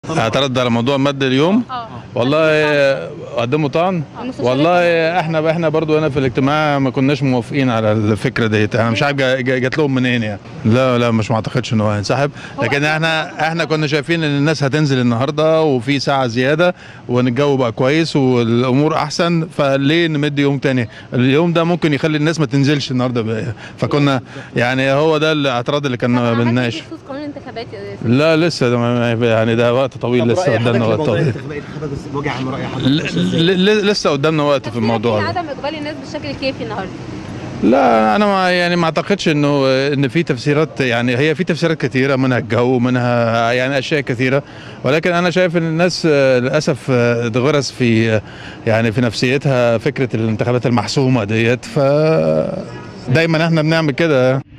اعترض على موضوع مد اليوم اه والله قدموا طعن والله احنا احنا برضو هنا في الاجتماع ما كناش موافقين على الفكره ديت انا مش عارف جا- جا- جات لهم منين يعني لا لا مش معتقدش ان هو هينسحب لكن احنا احنا كنا شايفين ان الناس هتنزل النهارده وفي ساعه زياده وان الجو بقى كويس والامور احسن فليه نمد يوم تاني اليوم ده ممكن يخلي الناس ما تنزلش النهارده بقى. فكنا يعني هو ده الاعتراض اللي كان بنناقش بخصوص قانون الانتخابات يا أستاذ؟ لا لسه ده ما- يعني ده وقت طويل طب لسه رأي قدامنا حضرتك وقت لموضوع طويل الانتخابات حضرتك وجه عن رأي حضرتك ل- ماشي إزاي؟ ل- ل- لسه قدامنا وقت في الموضوع في ده عدم اقبال الناس بالشكل الكافي النهارده لا انا ما يعني ما اعتقدش انه ان في تفسيرات يعني هي في تفسيرات كثيره منها الجو منها يعني اشياء كثيره ولكن انا شايف ان الناس آه، للاسف آه، اتغرس في آه، يعني في نفسيتها فكره الانتخابات المحسومه ديت ف دايما احنا بنعمل كده